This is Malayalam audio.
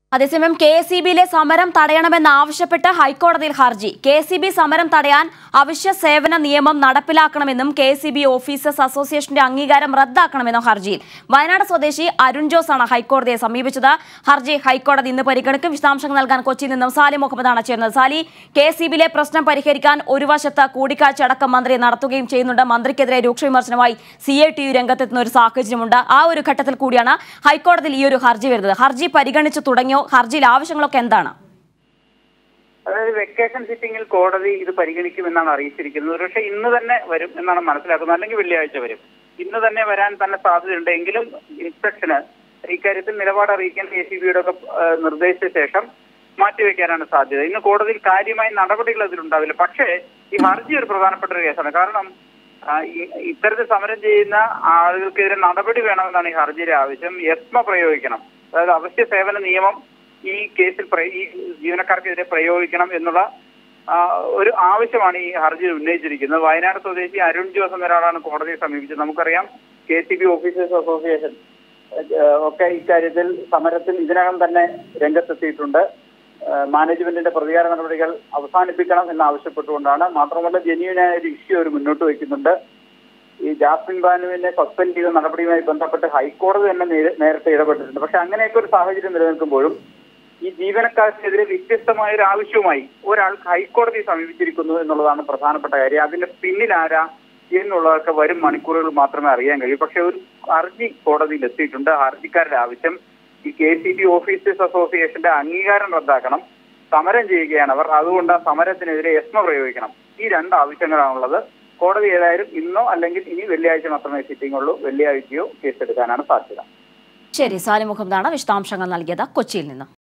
അതേസമയം കെ എസ് ഇ ബിയിലെ സമരം തടയണമെന്നാവശ്യപ്പെട്ട് ഹൈക്കോടതിയിൽ ഹർജി കെ എസ് ഇ ബി സമരം തടയാൻ അവശ്യ സേവന നിയമം നടപ്പിലാക്കണമെന്നും K S E B officers അസോസിയേഷന്റെ അംഗീകാരം റദ്ദാക്കണമെന്നും ഹർജിയിൽ വയനാട് സ്വദേശി അരുൺ ജോസ് ആണ് ഹൈക്കോടതിയെ സമീപിച്ചത് ഹർജി ഹൈക്കോടതി ഇന്ന് പരിഗണിക്കും വിശദാംശങ്ങൾ നൽകാൻ കൊച്ചിയിൽ നിന്നും സാലി മുഹമ്മദാണ് ചേർന്നത് സാലി കെ എസ് ഇ ബിയിലെ പ്രശ്നം പരിഹരിക്കാൻ ഒരു വശത്ത് കൂടിക്കാഴ്ച അടക്കം മന്ത്രി നടത്തുകയും ചെയ്യുന്നുണ്ട് മന്ത്രിക്കെതിരെ രൂക്ഷ വിമർശനമായി സി ഐ ടി യു രംഗത്തെത്തുന്ന ഒരു സാഹചര്യമുണ്ട് ആ ഒരു ഘട്ടത്തിൽ കൂടിയാണ് ഹൈക്കോടതിയിൽ ഈ ഒരു ഹർജി വരുന്നത് ഹർജി പരിഗണിച്ചു തുടങ്ങിയോ ഹർജിയിൽ ആവശ്യങ്ങളൊക്കെ എന്താണ് അതായത് വെക്കേഷൻ സിറ്റിംഗിൽ കോടതി ഇത് പരിഗണിക്കുമെന്നാണ് അറിയിച്ചിരിക്കുന്നത് പക്ഷേ ഇന്ന് തന്നെ വരും എന്നാണ് മനസ്സിലാക്കുന്നത് അല്ലെങ്കിൽ വെള്ളിയാഴ്ച വരും ഇന്ന് തന്നെ വരാൻ തന്നെ സാധ്യതയുണ്ട് എങ്കിലും ഇൻസ്പെക്ഷന് ഇക്കാര്യത്തിൽ നിലപാട് അറിയിക്കാൻ കെ സി ബിയുടെ ഒക്കെ ഏഹ്, നിർദ്ദേശിച്ച ശേഷം മാറ്റിവെക്കാനാണ് സാധ്യത ഇന്ന് കോടതിയിൽ കാര്യമായ നടപടികൾ അതിലുണ്ടാവില്ല പക്ഷേ ഈ ഹർജി ഒരു പ്രധാനപ്പെട്ട ഒരു കേസാണ് കാരണം ആ, ഈ- ഇത്തരത്തിൽ സമരം ചെയ്യുന്ന ആളുകൾക്കെതിരെ നടപടി വേണമെന്നാണ് ഈ ഹർജിയിലെ ആവശ്യം എസ്മ പ്രയോഗിക്കണം അതായത് അവശ്യ സേവന നിയമം ഈ കേസിൽ പ്രയ- ഈ ജീവനക്കാർക്കെതിരെ പ്രയോഗിക്കണം എന്നുള്ള ആ, ഒരു ആവശ്യമാണ് ഈ ഹർജിയിൽ ഉന്നയിച്ചിരിക്കുന്നത് വയനാട് സ്വദേശി അരുൺ ജോസ് എന്ന ഒരാളാണ് കോടതിയെ സമീപിച്ചത് നമുക്കറിയാം K C B officers association ഏഹ്, ഒക്കെ ഇക്കാര്യത്തിൽ സമരത്തിൽ ഇതിനകം തന്നെ രംഗത്തെത്തിയിട്ടുണ്ട് ഏഹ്, മാനേജ്മെന്റിന്റെ പ്രതികാര നടപടികൾ അവസാനിപ്പിക്കണം എന്ന് ആവശ്യപ്പെട്ടുകൊണ്ടാണ് മാത്രമല്ല ജെന്യൂനായ ഒരു ഇഷ്യൂ അവർ മുന്നോട്ട് വയ്ക്കുന്നുണ്ട് ഈ ജാസ്മിൻ ബാനുവിനെ സസ്പെൻഡ് ചെയ്ത നടപടിയുമായി ബന്ധപ്പെട്ട് ഹൈക്കോടതി തന്നെ നേരെ- നേരത്തെ ഇടപെട്ടിട്ടുണ്ട് പക്ഷെ അങ്ങനെയൊക്കെ ഒരു സാഹചര്യം നിലനിൽക്കുമ്പോഴും ഈ ജീവനക്കാർക്കെതിരെ വ്യത്യസ്തമായ ഒരു ആവശ്യവുമായി ഒരാൾ ഹൈക്കോടതിയെ സമീപിച്ചിരിക്കുന്നു എന്നുള്ളതാണ് പ്രധാനപ്പെട്ട കാര്യം അതിന്റെ പിന്നിൽ ആരാ എന്നുള്ളതൊക്കെ വരും മണിക്കൂറുകൾ മാത്രമേ അറിയാൻ കഴിയൂ പക്ഷെ ഒരു ഹർജി കോടതിയിൽ എത്തിയിട്ടുണ്ട് ഹർജിക്കാരുടെ ആവശ്യം ഈ കെ സി ബി ഓഫീസേഴ്സ് അസോസിയേഷന്റെ അംഗീകാരം റദ്ദാക്കണം സമരം ചെയ്യുകയാണ് അവർ അതുകൊണ്ട് ആ സമരത്തിനെതിരെ എസ്മ പ്രയോഗിക്കണം ഈ രണ്ട് ആവശ്യങ്ങളാണുള്ളത് കോടതി ഏതായാലും ഇന്നോ അല്ലെങ്കിൽ ഇനി വെള്ളിയാഴ്ച മാത്രമേ സിറ്റിംഗ് ഉള്ളൂ വെള്ളിയാഴ്ചയോ കേസെടുക്കാനാണ് സാധ്യത ശരി സാലി മുഹമ്മദാണ് വിശദാംശങ്ങൾ നൽകിയത് കൊച്ചിയിൽ നിന്ന്